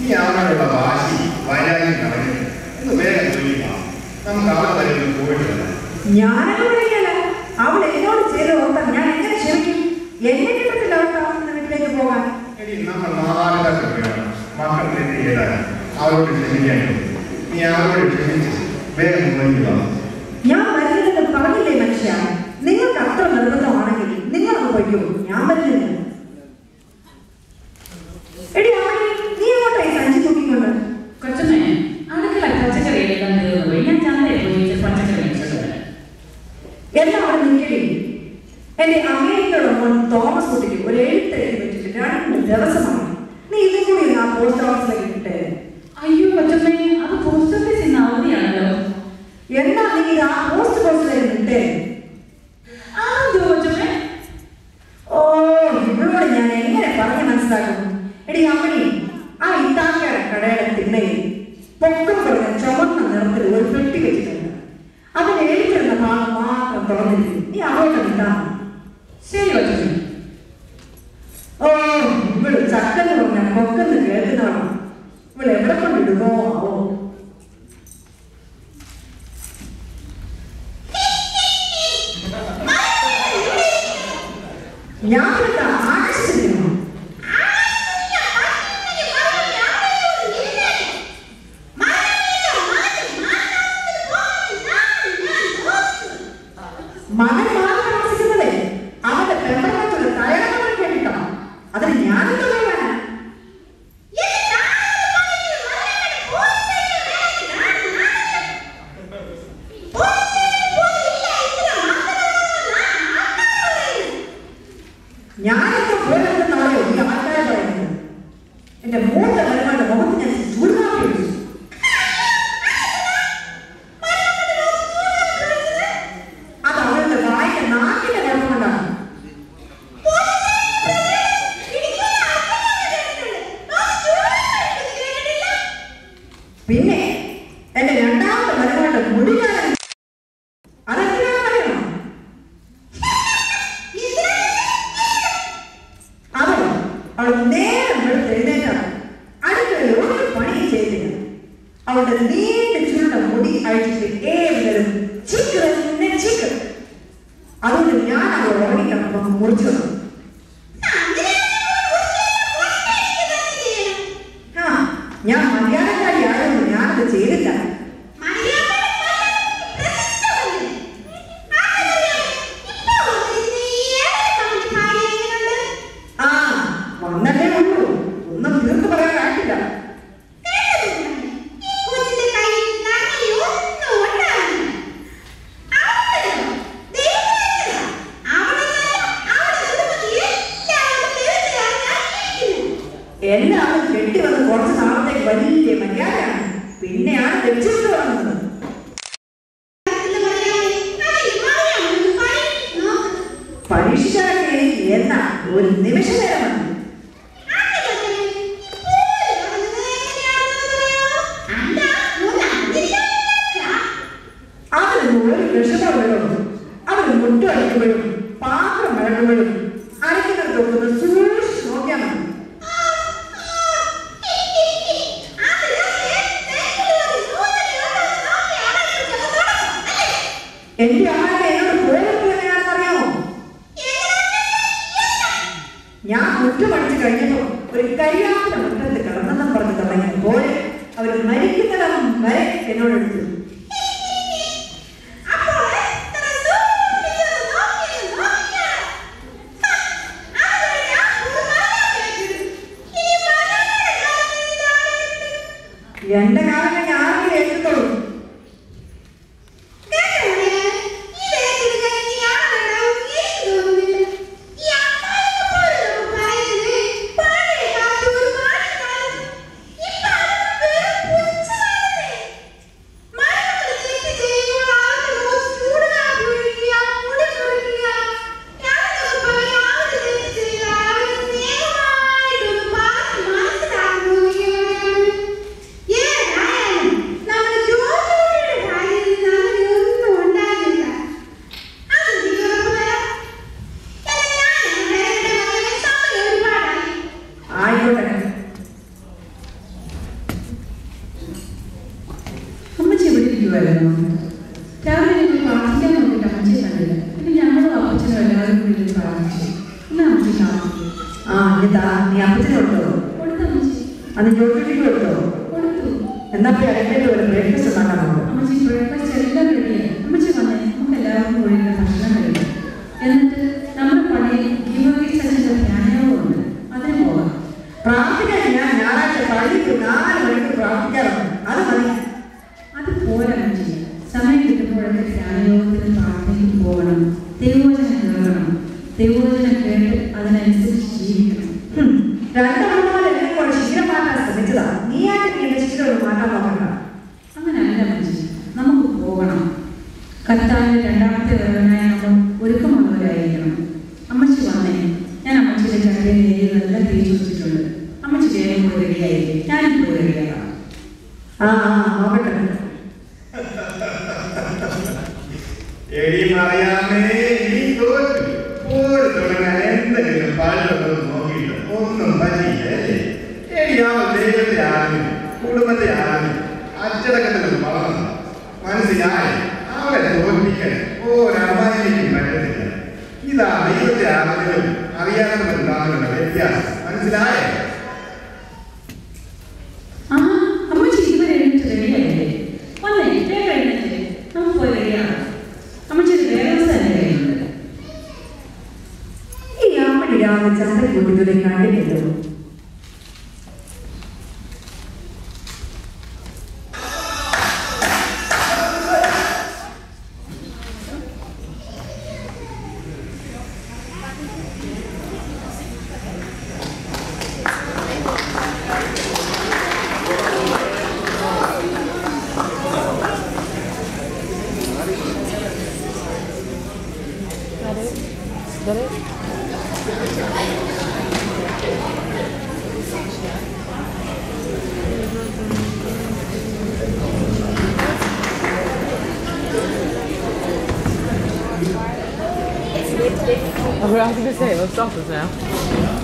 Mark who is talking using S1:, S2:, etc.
S1: നീ അവനോടുള്ള വാശി വൈരാഗ്യം കളഞ്ഞു ഒന്ന് വേഗം ചോദിക്കാം നമുക്ക് അവിടെ വരെ ഒന്ന് പോയിട്ട് വരാം
S2: ഞാനല്ല അവൾ എന്നോട് ചെയ്ത് ഓർത്താൽ ഞാൻ എങ്ങനെ ക്ഷമിക്കും എന്നെ കിട്ടത്തില്ല അവൾ താമസിക്കുന്ന വീട്ടിലേക്ക് പോകാൻ
S1: എടി നമ്മൾ മാതാപിതാക്കളാണ് മക്കൾ തെറ്റ് ചെയ്താൽ അവരോട് ക്ഷമിക്കാനും നീ അവരോട് ക്ഷമിച്ച് വേഗം മുന്നോട്ട് വാ
S2: ഞാൻ വരുന്നില്ലെന്ന് പറഞ്ഞില്ലേ മനുഷ്യ നിങ്ങൾക്ക് അത്ര നിർബന്ധമാണെങ്കിൽ നിങ്ങൾ അങ്ങ് പൊയ്ക്കോ ഞാൻ വരുന്നില്ല എടി അമ്മേ നീ എങ്ങോട്ടായി സഞ്ചി തൂക്കിക്കൊണ്ട്
S3: കൊച്ചമ്മേ അടുക്കള പച്ചക്കറി എല്ലാം തീർന്നു പോയി ഞാൻ ചന്തയിൽ പോയി ഇച്ചിരി പച്ചക്കറി മേടിച്ചോണ്ട് വരാം
S2: എല്ലാം അവിടെ നിൽക്കടി എന്റെ അമേരിക്കയുടെ മോൻ തോമസ് കുട്ടിക്ക് ഒരു എഴുത്ത് എഴുതി വെച്ചിട്ട് രണ്ട് ദിവസമാണ് നീ ഇതും കൂടി ഒന്ന് ആ പോസ്റ്റ് ഓഫീസിലേക്ക് ഇട്ടേ
S3: അയ്യോ കൊച്ചമ്മേ അത് പോസ്റ്റ് ഓഫീസിൽ നിന്ന് അവധിയാണല്ലോ
S2: എന്നാ നീ ഇത് ആ പോസ്റ്റ് ബോക്സിലേക്ക് ഇട്ടേ
S3: അതെന്തോ കൊച്ചമ്മേ
S2: ഓ ഇവളോട് ഞാൻ എങ്ങനെ പറഞ്ഞു മനസ്സിലാക്കും എടി അമ്മണി ആ ഇത്താക്കയുടെ കടയുടെ തിണ്ണയിൽ പൊക്കം കുറഞ്ഞ ചുവന്ന നിറത്തിൽ ഒരു പെട്ടി വെച്ചിട്ടുണ്ട് അതിൽ എഴുതിരുന്ന ഭാഗം മാത്രം തുറന്നിരിക്കും നീ അങ്ങോട്ട് നിൽക്കാം
S3: ശരി കൊച്ചമ്മേ
S2: ഓ ഇവള് ചക്കെന്ന് പറഞ്ഞ കൊക്കെന്ന് കേൾക്കുന്നതാണ് ഇവൾ എവിടെ കൊണ്ടിടുമോ ആവോ ഞാൻ ഇവിടെ ആകർഷിച്ചിരുന്നു മകൻ മാറി താമസിക്കുന്നതേ അവന്റെ പെമ്പറത്തുള്ള തയ്യാറെടുപ്പ് കേട്ടിട്ടോ അതിന് ഞാനെന്താ പറയാനാ ഞാനെന്തോ പോലെന്നാണോ ഈ ആൾക്കാരെ പറയുന്നത് എന്റെ മൂത്ത വരുമാന്റെ മുഖത്ത് ഞാൻ ചൂടാക്കി വെച്ചു അത് അവളുടെ വായിന്റെ നാക്കിന്റെ കുഴപ്പം കൊണ്ടാണ് പിന്നെ എന്റെ രണ്ടാമത്തെ വരുമാന്റെ മുടികാലം അതെന്തിനാണെന്നറിയണോ അവൾ അവൾ നേരം വെളുത്ത് എഴുന്നേറ്റാണ് അടുക്കളയിൽ ഒരു പണിയും ചെയ്തില്ല അവളുടെ നീണ്ട ചുരുണ്ട മുടി അഴിച്ചിട്ട് ഏവരും ചിക്ക് തന്നെ ചിക്ക് അതുകൊണ്ട് ഞാൻ അവൾ ഉറങ്ങിക്കണപ്പം മുറിച്ചു വന്നു. ആ ഞാൻ മര്യാദക്കാരി ആയതുകൊണ്ട് ഞാനത് ചെയ്തില്ല ആ വന്നല്ലേ ഉള്ളൂ ഒന്നും തീർത്ത് പറയാനായിട്ടില്ല എല്ലാം കെട്ടി വന്ന് കുറച്ച് നാളത്തേക്ക് വലിയ മര്യാദയാണ് പിന്നെയാണ് വെച്ചിട്ട് വന്നത് പരീക്ഷയ്ക്ക് എനിക്ക് എന്നാ ഒരു നിമിഷ നേരം മതി അവരൊന്നും ഒരു വിഷമമുള്ളൂ അവർ മുട്ടടിക്കുമ്പോഴും പാത്രം വഴങ്ങുമ്പോഴും അരയ്ക്കുന്നിടത്തൊക്കെ ഒന്ന് സൂക്ഷിച്ച് നോക്കിയാൽ മതി എന്റെ അമ്മ എന്നോട് പോയിട്ട് എങ്ങനെയാണെന്നറിയാമോ ഞാൻ മുറ്റമടിച്ച് കഴിഞ്ഞപ്പോ ഒരു കഴിയാത്ത മുറ്റത്ത് കിടന്നെന്നും പറഞ്ഞ് തുടങ്ങി പോലെ അവർ മരിക്കുന്നിടം വരെ എന്നോട് എടുത്തു എന്റെ കാലം ഞാനും ഏൽക്കത്തുള്ളൂ
S4: Yeah, I am.
S3: ഇരിക്കുമായിരുന്നു രാവിലെ ഞങ്ങൾ പ്രാർത്ഥിക്കാൻ നോക്കിയിട്ട് അമ്മച്ചിയെ കണ്ടില്ല പിന്നെ ഞങ്ങളും അപ്പച്ചനും എല്ലാവരും കൂടി ഇരുന്ന് പ്രാർത്ഥിച്ചു ഇന്ന് അമ്മച്ചി പ്രാർത്ഥിച്ചു
S2: ആ എന്നിട്ടാ നീ അപ്പച്ചനെ കൊടുത്തോ
S3: കൊടുത്തു അമ്മച്ചി
S2: അത് ജോലിക്ക് കൊടുത്തോ
S3: കൊടുത്തു
S2: എന്നാ പോയി അടുത്തേക്ക് ഒരു ബ്രേക്ക്ഫാസ്റ്റ് ഉണ്ടാക്കാൻ നോക്കാം
S3: അമ്മച്ചി ബ്രേക്ക്ഫാസ്റ്റ് എല്ലാം റെഡിയായി അമ്മച്ചി വന്നേ നമുക്ക് എല്ലാവർക്കും കൂടി ഇരുന്ന് ഭക്ഷണം കഴിക്കാം എന്നിട്ട് നമ്മുടെ പള്ളിയിൽ ഗീവർഗീസ് അച്ഛൻ്റെ ധ്യാനയോഗമുണ്ട് അതിന് പോകാം
S2: പ്രാർത്ഥിക്കാൻ ഞാൻ ഞായറാഴ്ച പള്ളിക്ക് നാല് മണിക്ക് പ്രാർത്ഥിക്കാറുണ്ട് അത് മതി
S3: അത് പോരാ അമ്മച്ചി സമയം കിട്ടുമ്പോഴൊക്കെ ധ്യാനയോഗത്തിന് പ്രാർത്ഥനയ്ക്ക് പോകണം ദൈവവചനം കേൾക്കണം ദൈവവചനം കേട്ട് അതിനനുസരിച്ച് ജീവിക്കണം
S2: ഹും, രണ്ടമ്മമാർ എന്നെ കൊണ്ട് ശീലം മാറ്റാൻ ശ്രമിച്ചതാ നീയായിട്ട് നീ എന്റെ ശീലം ഒന്ന് മാറ്റാൻ നോക്കണ്ട
S3: അങ്ങനല്ല അമ്മച്ചി നമുക്ക് പോകണം കർത്താവിന്റെ രണ്ടാമത്തെ വരവനായി നമ്മൾ ഒരുക്കമുള്ളവരായിരിക്കണം അമ്മച്ചി വന്നേ ഞാൻ അമ്മച്ചിയുടെ ചക്കയിൽ നെയ്യ് നല്ല തേച്ച് വെച്ചിട്ടുണ്ട് അമ്മച്ചി വേഗം പോയി റെഡിയായില്ലേ ഞാനും പോയി റെഡിയാക്കാം
S2: ആ ആ നോക്കട്ടെ
S1: എടി മറിയാമേ നീ തോറ്റു പോയി തുടങ്ങാൻ എന്തെങ്കിലും പാടുണ്ടോ നോക്കിയിട്ട് ഒന്നും പറ്റിയില്ല അല്ലേ എടി ആ ദൈവത്തെ ആരും കുടുംബത്തെ ആരും അച്ചടക്കത്തിൽ വളർന്നു മനസ്സിലായി അവരെ തോൽപ്പിക്കാൻ ഒരമ്മായിക്കും പറ്റത്തില്ല ഇതാ ദൈവത്തെ ആരെങ്കിലും അറിയാത്തവരുണ്ടാകുന്ന വ്യത്യാസം മനസ്സിലായേ
S3: ആ അമ്മച്ചി ഇതുവരെ എഴുന്നേറ്റ് റെഡിയായില്ലേ വന്നേ വേഗം എഴുന്നേറ്റ് നമുക്ക് പോയി റെഡിയാക്കാം അമ്മച്ചിയുടെ വേഗം തന്നെ കഴിയുന്നത്
S2: ഈ അമ്മടി രാവിലെ ചന്ദ്രൻ കൂട്ടിയതിനെ കണ്ടിട്ടില്ലോ
S4: I was going to say, let's stop this now.